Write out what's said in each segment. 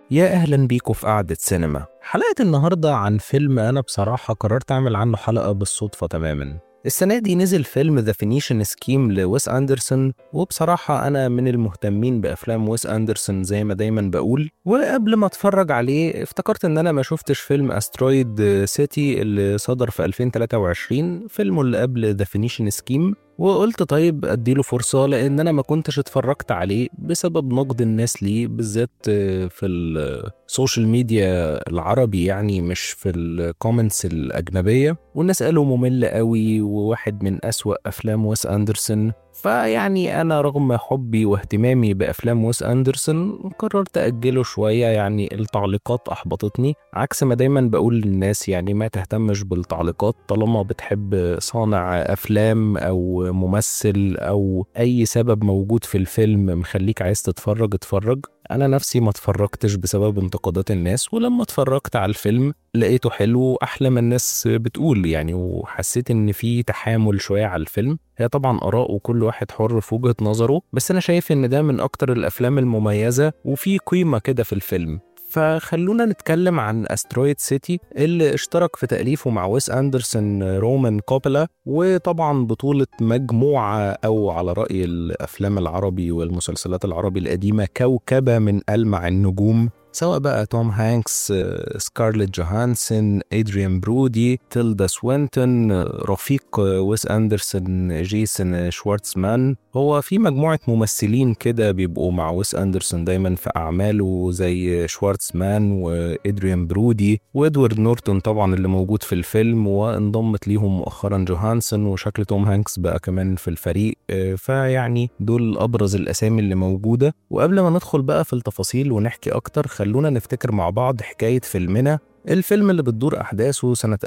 يا أهلا بيكم في قعدة سينما حلقة النهاردة عن فيلم أنا بصراحة قررت أعمل عنه حلقة بالصدفة تماما السنة دي نزل فيلم ذا فينيشن سكيم لويس أندرسون وبصراحة أنا من المهتمين بأفلام ويس أندرسون زي ما دايما بقول وقبل ما أتفرج عليه افتكرت إن أنا ما شفتش فيلم أسترويد سيتي اللي صدر في 2023 فيلمه اللي قبل ذا فينيشن سكيم وقلت طيب اديله فرصة لان انا ما كنتش اتفرجت عليه بسبب نقد الناس ليه بالذات في السوشيال ميديا العربي يعني مش في الكومنتس الاجنبية والناس قالوا ممل قوي وواحد من اسوأ افلام ويس اندرسون فيعني أنا رغم حبي واهتمامي بأفلام ويس أندرسون قررت أجله شوية يعني التعليقات أحبطتني عكس ما دايما بقول للناس يعني ما تهتمش بالتعليقات طالما بتحب صانع أفلام أو ممثل أو أي سبب موجود في الفيلم مخليك عايز تتفرج اتفرج أنا نفسي ما اتفرجتش بسبب انتقادات الناس ولما اتفرجت على الفيلم لقيته حلو أحلى ما الناس بتقول يعني وحسيت إن في تحامل شوية على الفيلم هي طبعا آراء وكل واحد حر في وجهة نظره بس أنا شايف إن ده من أكتر الأفلام المميزة وفي قيمة كده في الفيلم فخلونا نتكلم عن استرويد سيتي اللي اشترك في تأليفه مع ويس أندرسون رومان كوبلا وطبعا بطولة مجموعة أو على رأي الأفلام العربي والمسلسلات العربي القديمة كوكبة من ألمع النجوم سواء بقى توم هانكس سكارليت جوهانسون ادريان برودي تيلدا سوينتون رفيق ويس اندرسون جيسون شوارتزمان هو في مجموعة ممثلين كده بيبقوا مع ويس اندرسون دايما في اعماله زي شوارتزمان وادريان برودي وادوارد نورتون طبعا اللي موجود في الفيلم وانضمت ليهم مؤخرا جوهانسون وشكل توم هانكس بقى كمان في الفريق فيعني دول ابرز الاسامي اللي موجودة وقبل ما ندخل بقى في التفاصيل ونحكي اكتر خلونا نفتكر مع بعض حكاية فيلمنا الفيلم اللي بتدور أحداثه سنة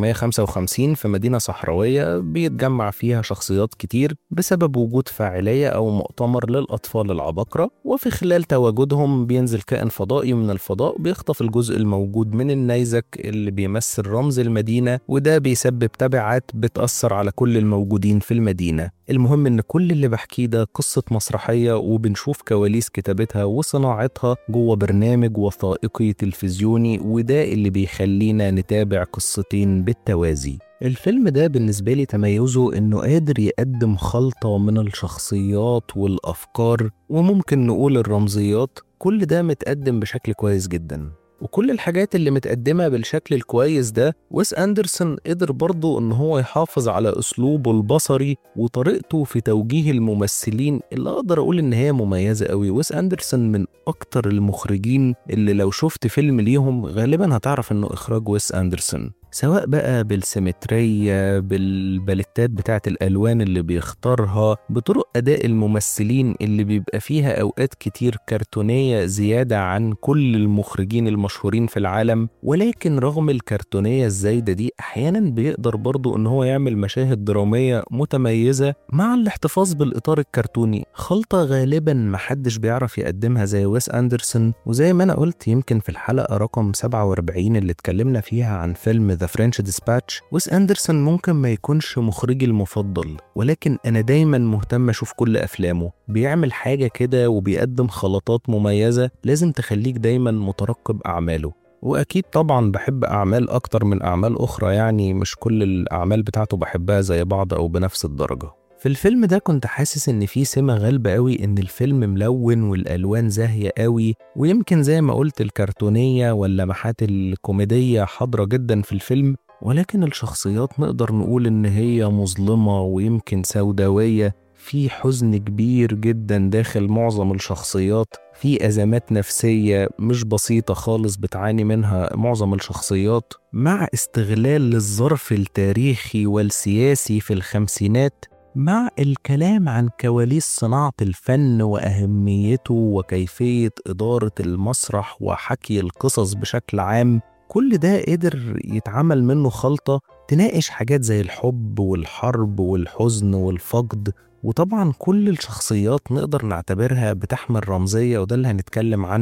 1955 في مدينة صحراوية بيتجمع فيها شخصيات كتير بسبب وجود فاعلية أو مؤتمر للأطفال العباقرة وفي خلال تواجدهم بينزل كائن فضائي من الفضاء بيخطف الجزء الموجود من النيزك اللي بيمثل رمز المدينة وده بيسبب تبعات بتأثر على كل الموجودين في المدينة المهم إن كل اللي بحكيه ده قصة مسرحية وبنشوف كواليس كتابتها وصناعتها جوه برنامج وثائقي تلفزيوني وده اللي بيخلينا نتابع قصتين بالتوازي الفيلم ده بالنسبة لي تميزه إنه قادر يقدم خلطة من الشخصيات والأفكار وممكن نقول الرمزيات كل ده متقدم بشكل كويس جدا وكل الحاجات اللي متقدمة بالشكل الكويس ده ويس أندرسون قدر برضه إن هو يحافظ على أسلوبه البصري وطريقته في توجيه الممثلين اللي أقدر أقول إن هي مميزة قوي ويس أندرسون من أكتر المخرجين اللي لو شفت فيلم ليهم غالبا هتعرف إنه إخراج ويس أندرسون سواء بقى بالسيمترية بالباليتات بتاعت الألوان اللي بيختارها بطرق أداء الممثلين اللي بيبقى فيها أوقات كتير كرتونية زيادة عن كل المخرجين المشهورين في العالم ولكن رغم الكرتونية الزايدة دي أحيانا بيقدر برضو إن هو يعمل مشاهد درامية متميزة مع الاحتفاظ بالإطار الكرتوني خلطة غالبا محدش بيعرف يقدمها زي ويس أندرسون وزي ما أنا قلت يمكن في الحلقة رقم 47 اللي اتكلمنا فيها عن فيلم ذا فرنش ديسباتش ويس أندرسون ممكن ما يكونش مخرجي المفضل ولكن أنا دايما مهتم أشوف كل أفلامه بيعمل حاجة كده وبيقدم خلطات مميزة لازم تخليك دايما مترقب أعماله وأكيد طبعا بحب أعمال أكتر من أعمال أخرى يعني مش كل الأعمال بتاعته بحبها زي بعض أو بنفس الدرجة في الفيلم ده كنت حاسس ان في سمة غالبة قوي ان الفيلم ملون والالوان زاهية قوي ويمكن زي ما قلت الكرتونية واللمحات الكوميدية حاضرة جدا في الفيلم ولكن الشخصيات نقدر نقول ان هي مظلمة ويمكن سوداوية في حزن كبير جدا داخل معظم الشخصيات في أزمات نفسية مش بسيطة خالص بتعاني منها معظم الشخصيات مع استغلال للظرف التاريخي والسياسي في الخمسينات مع الكلام عن كواليس صناعة الفن وأهميته وكيفية إدارة المسرح وحكي القصص بشكل عام كل ده قدر يتعمل منه خلطة تناقش حاجات زي الحب والحرب والحزن والفقد وطبعا كل الشخصيات نقدر نعتبرها بتحمل رمزية وده اللي هنتكلم عنه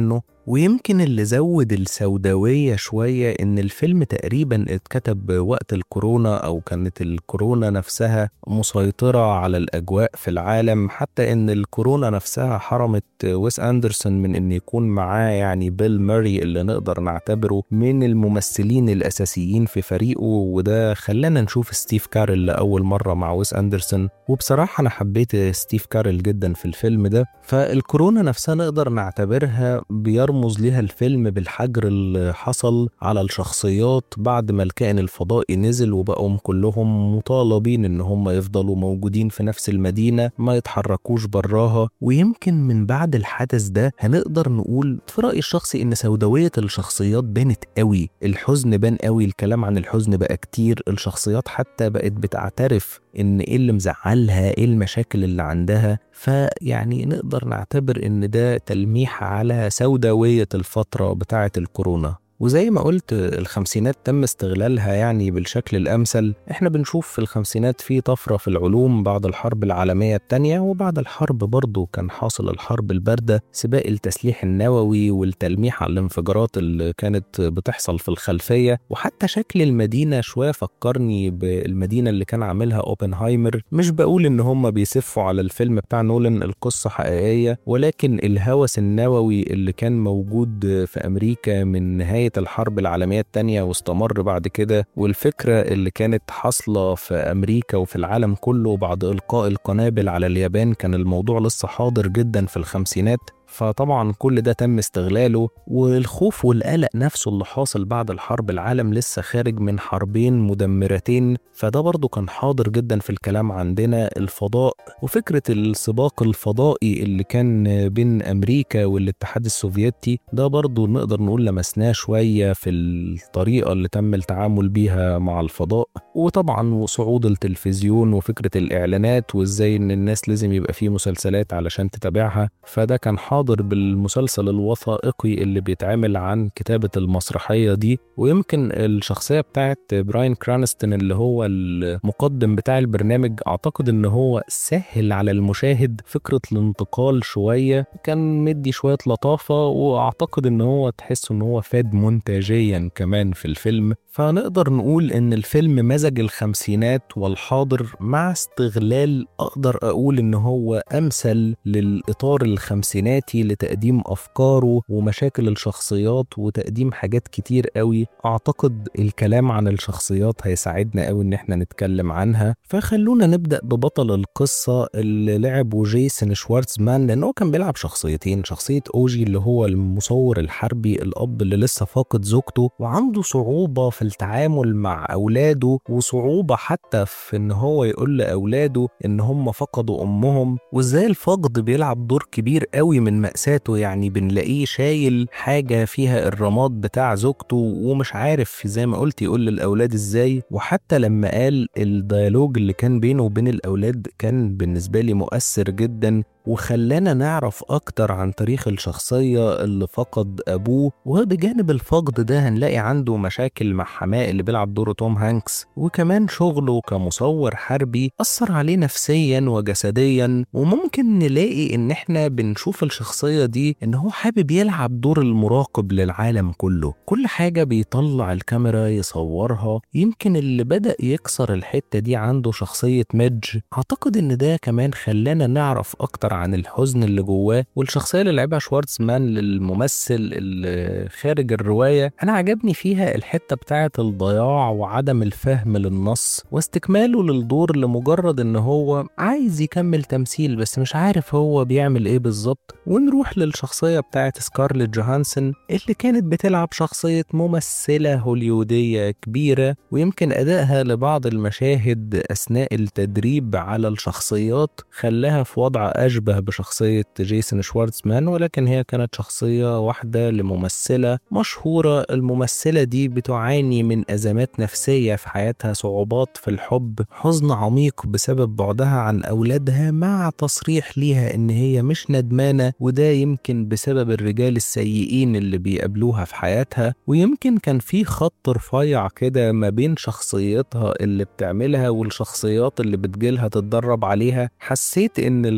ويمكن اللي زود السوداوية شوية إن الفيلم تقريبا اتكتب وقت الكورونا أو كانت الكورونا نفسها مسيطرة على الأجواء في العالم حتى إن الكورونا نفسها حرمت ويس أندرسون من إن يكون معاه يعني بيل ماري اللي نقدر نعتبره من الممثلين الأساسيين في فريقه وده خلانا نشوف ستيف كارل لأول مرة مع ويس أندرسون وبصراحة أنا حبيت ستيف كارل جدا في الفيلم ده فالكورونا نفسها نقدر نعتبرها بيرمز ليها الفيلم بالحجر اللي حصل على الشخصيات بعد ما الكائن الفضائي نزل وبقوا كلهم مطالبين ان هم يفضلوا موجودين في نفس المدينة ما يتحركوش براها ويمكن من بعد الحدث ده هنقدر نقول في رأيي الشخصي ان سوداوية الشخصيات بانت قوي الحزن بان قوي الكلام عن الحزن بقى كتير الشخصيات حتى بقت بتعترف ان ايه اللي مزعلها ايه المشاكل اللي عندها فيعني نقدر نعتبر ان ده تلميح على سوداوية الفترة بتاعة الكورونا وزي ما قلت الخمسينات تم استغلالها يعني بالشكل الأمثل احنا بنشوف في الخمسينات في طفرة في العلوم بعد الحرب العالمية التانية وبعد الحرب برضه كان حاصل الحرب الباردة سباق التسليح النووي والتلميح على الانفجارات اللي كانت بتحصل في الخلفية وحتى شكل المدينة شوية فكرني بالمدينة اللي كان عاملها اوبنهايمر مش بقول ان هم بيسفوا على الفيلم بتاع نولان القصة حقيقية ولكن الهوس النووي اللي كان موجود في أمريكا من نهاية الحرب العالمية التانية واستمر بعد كده والفكرة اللي كانت حاصلة في أمريكا وفي العالم كله بعد إلقاء القنابل على اليابان كان الموضوع لسه حاضر جدا في الخمسينات فطبعا كل ده تم استغلاله والخوف والقلق نفسه اللي حاصل بعد الحرب العالم لسه خارج من حربين مدمرتين فده برضه كان حاضر جدا في الكلام عندنا الفضاء وفكرة السباق الفضائي اللي كان بين أمريكا والاتحاد السوفيتي ده برضه نقدر نقول لمسناه شوية في الطريقة اللي تم التعامل بيها مع الفضاء وطبعا صعود التلفزيون وفكرة الإعلانات وإزاي إن الناس لازم يبقى فيه مسلسلات علشان تتابعها فده كان حاضر بالمسلسل الوثائقي اللي بيتعمل عن كتابة المسرحية دي ويمكن الشخصية بتاعت براين كرانستون اللي هو المقدم بتاع البرنامج أعتقد إن هو سهل على المشاهد فكرة الانتقال شوية كان مدي شوية لطافة وأعتقد إن هو تحس إن هو فاد منتجيا كمان في الفيلم فنقدر نقول إن الفيلم مزج الخمسينات والحاضر مع استغلال أقدر أقول إن هو أمثل للإطار الخمسيناتي لتقديم أفكاره ومشاكل الشخصيات وتقديم حاجات كتير قوي أعتقد الكلام عن الشخصيات هيساعدنا قوي إن إحنا نتكلم عنها فخلونا نبدأ ببطل القصة اللي لعبه جيسون شوارتزمان لأنه كان بيلعب شخصيتين شخصية أوجي اللي هو المصور الحربي الأب اللي لسه فاقد زوجته وعنده صعوبة في التعامل مع أولاده وصعوبة حتى في إن هو يقول لأولاده إن هم فقدوا أمهم وإزاي الفقد بيلعب دور كبير قوي من مأساته يعني بنلاقيه شايل حاجة فيها الرماد بتاع زوجته ومش عارف زي ما قلت يقول للأولاد إزاي وحتى لما قال الديالوج اللي كان بينه وبين الأولاد كان بالنسبة لي مؤثر جدا وخلانا نعرف أكتر عن تاريخ الشخصية اللي فقد أبوه وبجانب الفقد ده هنلاقي عنده مشاكل مع حماه اللي بيلعب دوره توم هانكس وكمان شغله كمصور حربي أثر عليه نفسيا وجسديا وممكن نلاقي إن إحنا بنشوف الشخصية دي إن هو حابب يلعب دور المراقب للعالم كله كل حاجة بيطلع الكاميرا يصورها يمكن اللي بدأ يكسر الحتة دي عنده شخصية ميدج أعتقد إن ده كمان خلانا نعرف أكتر عن الحزن اللي جواه والشخصيه اللي لعبها شوارتزمان للممثل اللي خارج الروايه انا عجبني فيها الحته بتاعه الضياع وعدم الفهم للنص واستكماله للدور لمجرد ان هو عايز يكمل تمثيل بس مش عارف هو بيعمل ايه بالظبط ونروح للشخصيه بتاعه سكارليت جوهانسون اللي كانت بتلعب شخصيه ممثله هوليوديه كبيره ويمكن ادائها لبعض المشاهد اثناء التدريب على الشخصيات خلاها في وضع أشبه بشخصية جيسون شوارتزمان ولكن هي كانت شخصية واحدة لممثلة مشهورة الممثلة دي بتعاني من أزمات نفسية في حياتها صعوبات في الحب حزن عميق بسبب بعدها عن أولادها مع تصريح ليها إن هي مش ندمانة وده يمكن بسبب الرجال السيئين اللي بيقابلوها في حياتها ويمكن كان في خط رفيع كده ما بين شخصيتها اللي بتعملها والشخصيات اللي بتجيلها تتدرب عليها حسيت إن الشخصية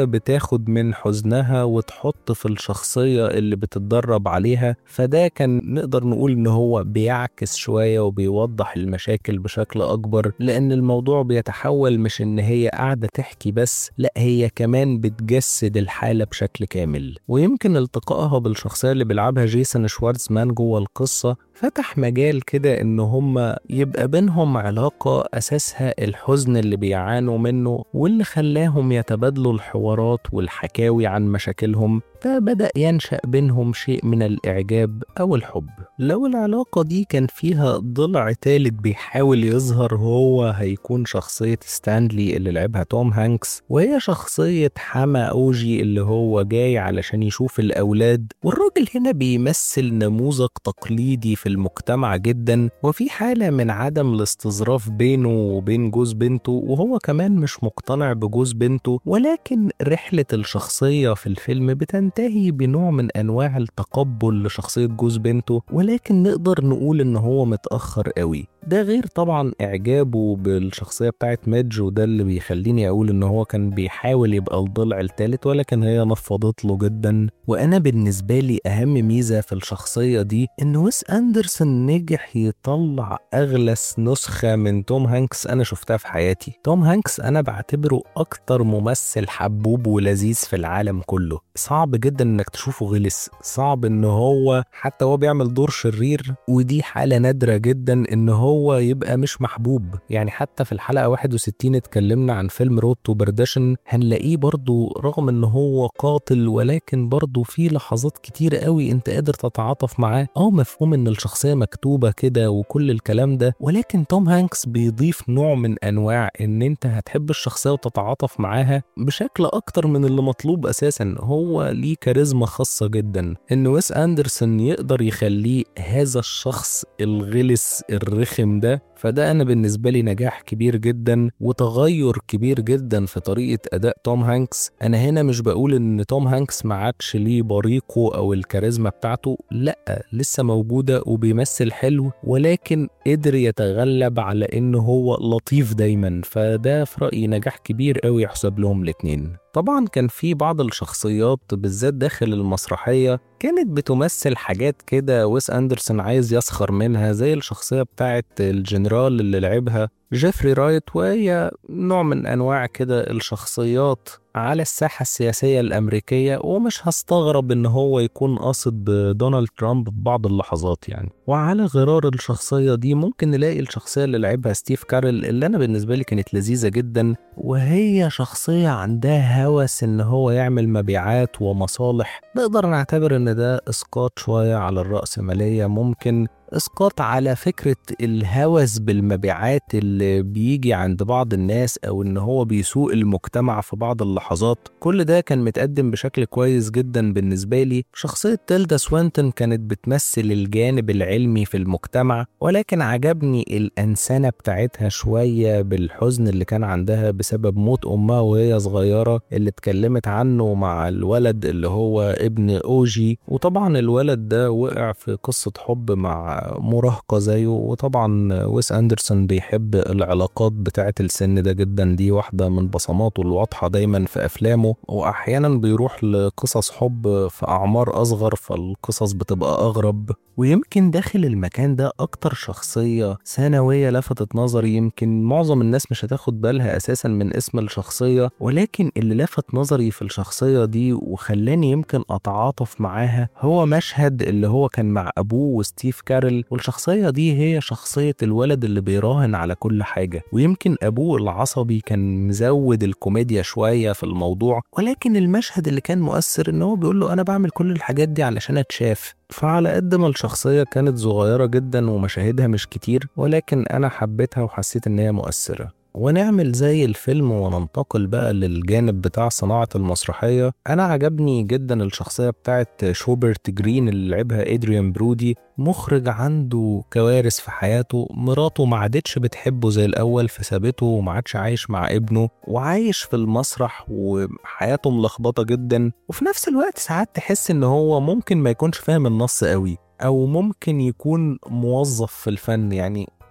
كده بتاخد من حزنها وتحط في الشخصية اللي بتتدرب عليها فده كان نقدر نقول إن هو بيعكس شوية وبيوضح المشاكل بشكل أكبر لأن الموضوع بيتحول مش إن هي قاعدة تحكي بس لا هي كمان بتجسد الحالة بشكل كامل ويمكن التقائها بالشخصية اللي بيلعبها جيسون شوارزمان جوه القصة فتح مجال كده إن هما يبقى بينهم علاقة أساسها الحزن اللي بيعانوا منه واللي خلاهم يتبادلوا الحوارات والحكاوي عن مشاكلهم فبدأ ينشأ بينهم شيء من الإعجاب أو الحب لو العلاقة دي كان فيها ضلع تالت بيحاول يظهر هو هيكون شخصية ستانلي اللي لعبها توم هانكس وهي شخصية حما أوجي اللي هو جاي علشان يشوف الأولاد والراجل هنا بيمثل نموذج تقليدي في المجتمع جدا وفي حالة من عدم الاستظراف بينه وبين جوز بنته وهو كمان مش مقتنع بجوز بنته ولكن رحلة الشخصية في الفيلم بتنتهي بنوع من أنواع التقبل لشخصية جوز بنته ولكن نقدر نقول إن هو متأخر قوي ده غير طبعا إعجابه بالشخصية بتاعت ميدج وده اللي بيخليني أقول إن هو كان بيحاول يبقى الضلع التالت ولكن هي نفضت له جدا وأنا بالنسبة لي أهم ميزة في الشخصية دي إن ويس أندرسون نجح يطلع أغلس نسخة من توم هانكس أنا شفتها في حياتي توم هانكس أنا بعتبره أكتر ممثل حبوب ولذيذ في العالم كله صعب جدا إنك تشوفه غلس صعب إن هو حتى هو بيعمل دور شرير ودي حالة نادرة جدا إن هو يبقى مش محبوب يعني حتى في الحلقة 61 اتكلمنا عن فيلم رود تو بردشن هنلاقيه برضو رغم إن هو قاتل ولكن برضو في لحظات كتير قوي أنت قادر تتعاطف معاه اه مفهوم إن الشخصية مكتوبة كده وكل الكلام ده ولكن توم هانكس بيضيف نوع من أنواع إن أنت هتحب الشخصية وتتعاطف معاها بشكل أكتر من اللي مطلوب أساسا هو ليه كاريزما خاصة جدا إن ويس أندرسون يقدر يخليه هذا الشخص الغلس الرخم ده فده أنا بالنسبة لي نجاح كبير جدا وتغير كبير جدا في طريقة أداء توم هانكس أنا هنا مش بقول إن توم هانكس ما عادش ليه بريقه أو الكاريزما بتاعته لأ لسه موجودة وبيمثل حلو ولكن قدر يتغلب على إنه هو لطيف دايما فده في رأيي نجاح كبير قوي يحسب لهم الاتنين طبعا كان في بعض الشخصيات بالذات داخل المسرحية كانت بتمثل حاجات كده ويس أندرسون عايز يسخر منها زي الشخصية بتاعت الجنرال اللي لعبها جيفري رايت وهي نوع من أنواع كده الشخصيات على الساحة السياسية الأمريكية ومش هستغرب إن هو يكون قاصد دونالد ترامب في بعض اللحظات يعني وعلى غرار الشخصية دي ممكن نلاقي الشخصية اللي لعبها ستيف كارل اللي أنا بالنسبة لي كانت لذيذة جدا وهي شخصية عندها هوس إن هو يعمل مبيعات ومصالح نقدر نعتبر إن ده إسقاط شوية على الرأسمالية ممكن اسقاط على فكره الهوس بالمبيعات اللي بيجي عند بعض الناس او ان هو بيسوق المجتمع في بعض اللحظات كل ده كان متقدم بشكل كويس جدا بالنسبه لي شخصيه تيلدا سوينتون كانت بتمثل الجانب العلمي في المجتمع ولكن عجبني الانسنه بتاعتها شويه بالحزن اللي كان عندها بسبب موت امها وهي صغيره اللي اتكلمت عنه مع الولد اللي هو ابن اوجي وطبعا الولد ده وقع في قصه حب مع مراهقة زيه وطبعا ويس أندرسون بيحب العلاقات بتاعة السن ده جدا دي واحدة من بصماته الواضحة دايما في أفلامه وأحيانا بيروح لقصص حب في أعمار أصغر فالقصص بتبقى أغرب ويمكن داخل المكان ده أكتر شخصية ثانوية لفتت نظري يمكن معظم الناس مش هتاخد بالها أساسا من اسم الشخصية ولكن اللي لفت نظري في الشخصية دي وخلاني يمكن أتعاطف معاها هو مشهد اللي هو كان مع أبوه وستيف كارل والشخصية دي هي شخصية الولد اللي بيراهن على كل حاجة ويمكن أبوه العصبي كان مزود الكوميديا شوية في الموضوع ولكن المشهد اللي كان مؤثر إن هو بيقول له أنا بعمل كل الحاجات دي علشان أتشاف فعلى قد ما الشخصية كانت صغيرة جدا ومشاهدها مش كتير ولكن أنا حبيتها وحسيت إن هي مؤثرة ونعمل زي الفيلم وننتقل بقى للجانب بتاع صناعة المسرحية أنا عجبني جدا الشخصية بتاعت شوبرت جرين اللي لعبها إدريان برودي مخرج عنده كوارث في حياته مراته ما عادتش بتحبه زي الأول فسابته وما عادش عايش مع ابنه وعايش في المسرح وحياته ملخبطة جدا وفي نفس الوقت ساعات تحس إن هو ممكن ما يكونش فاهم النص قوي أو ممكن يكون موظف في الفن يعني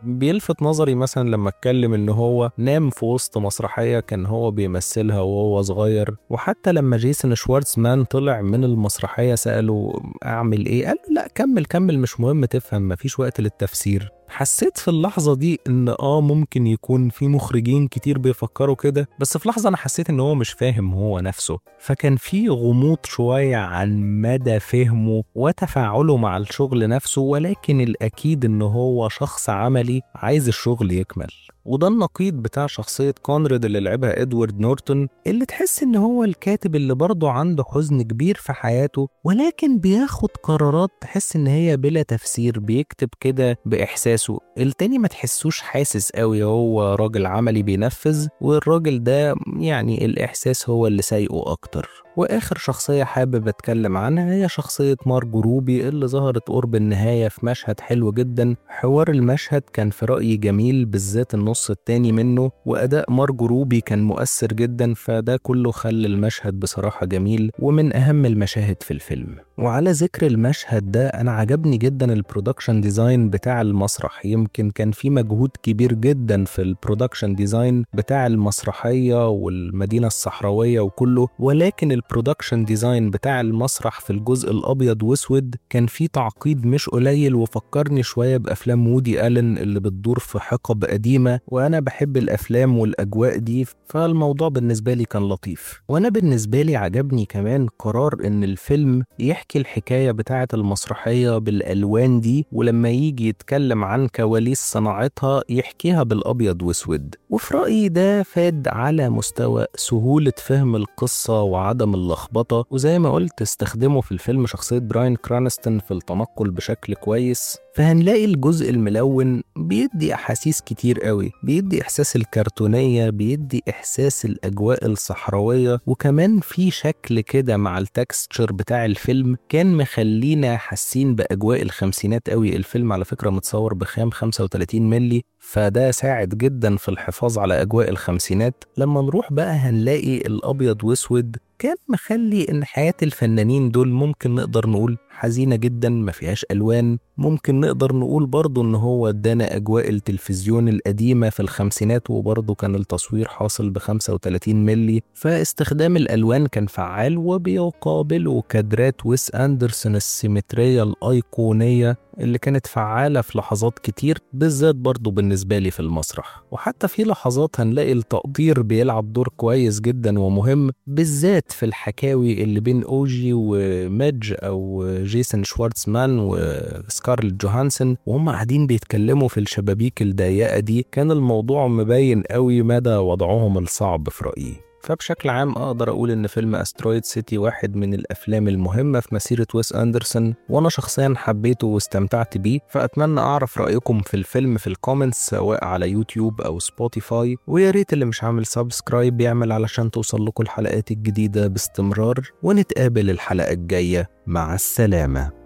بيلفت نظري مثلا لما اتكلم ان هو نام في وسط مسرحيه كان هو بيمثلها وهو صغير وحتى لما جيسون شوارتزمان طلع من المسرحيه ساله اعمل ايه قال له لا كمل كمل مش مهم تفهم مفيش وقت للتفسير حسيت في اللحظة دي إن آه ممكن يكون في مخرجين كتير بيفكروا كده بس في لحظة أنا حسيت إن هو مش فاهم هو نفسه فكان في غموض شوية عن مدى فهمه وتفاعله مع الشغل نفسه ولكن الأكيد إن هو شخص عملي عايز الشغل يكمل وده النقيض بتاع شخصية كونراد اللي لعبها إدوارد نورتون اللي تحس إن هو الكاتب اللي برضه عنده حزن كبير في حياته ولكن بياخد قرارات تحس إن هي بلا تفسير بيكتب كده بإحساسه التاني ما تحسوش حاسس قوي هو راجل عملي بينفذ والراجل ده يعني الإحساس هو اللي سايقه أكتر وآخر شخصية حابب أتكلم عنها هي شخصية مارجو روبي اللي ظهرت قرب النهاية في مشهد حلو جدا حوار المشهد كان في رأيي جميل بالذات النص التاني منه وأداء مارجو روبي كان مؤثر جدا فده كله خلى المشهد بصراحة جميل ومن أهم المشاهد في الفيلم وعلى ذكر المشهد ده أنا عجبني جدا البرودكشن ديزاين بتاع المسرح يمكن كان في مجهود كبير جدا في البرودكشن ديزاين بتاع المسرحية والمدينة الصحراوية وكله ولكن البرودكشن ديزاين بتاع المسرح في الجزء الابيض واسود كان فيه تعقيد مش قليل وفكرني شويه بافلام وودي الن اللي بتدور في حقب قديمه وانا بحب الافلام والاجواء دي فالموضوع بالنسبه لي كان لطيف وانا بالنسبه لي عجبني كمان قرار ان الفيلم يحكي الحكايه بتاعه المسرحيه بالالوان دي ولما يجي يتكلم عن كواليس صناعتها يحكيها بالابيض واسود وفي رايي ده فاد على مستوى سهوله فهم القصه وعدم اللخبطه وزي ما قلت استخدموا في الفيلم شخصيه براين كرانستون في التنقل بشكل كويس فهنلاقي الجزء الملون بيدي احاسيس كتير قوي بيدي احساس الكرتونيه بيدي احساس الاجواء الصحراويه وكمان في شكل كده مع التكستشر بتاع الفيلم كان مخلينا حاسين باجواء الخمسينات قوي الفيلم على فكره متصور بخام 35 ملي فده ساعد جدا في الحفاظ على اجواء الخمسينات لما نروح بقى هنلاقي الابيض واسود كان مخلي ان حياه الفنانين دول ممكن نقدر نقول حزينه جدا ما فيهاش الوان ممكن نقدر نقول برضه ان هو ادانا اجواء التلفزيون القديمه في الخمسينات وبرضه كان التصوير حاصل ب 35 ملي فاستخدام الالوان كان فعال وبيقابله كادرات ويس اندرسون السيمتريه الايقونيه اللي كانت فعالة في لحظات كتير بالذات برضه بالنسبة لي في المسرح وحتى في لحظات هنلاقي التقدير بيلعب دور كويس جدا ومهم بالذات في الحكاوي اللي بين أوجي وميدج أو جيسون شوارتزمان وسكارلت جوهانسون وهم قاعدين بيتكلموا في الشبابيك الضيقة دي كان الموضوع مبين قوي مدى وضعهم الصعب في رأيي فبشكل عام أقدر أقول إن فيلم أسترويد سيتي واحد من الأفلام المهمة في مسيرة ويس أندرسون وأنا شخصيا حبيته واستمتعت بيه فأتمنى أعرف رأيكم في الفيلم في الكومنتس سواء على يوتيوب أو سبوتيفاي ويا ريت اللي مش عامل سبسكرايب يعمل علشان توصل لكم الحلقات الجديدة باستمرار ونتقابل الحلقة الجاية مع السلامة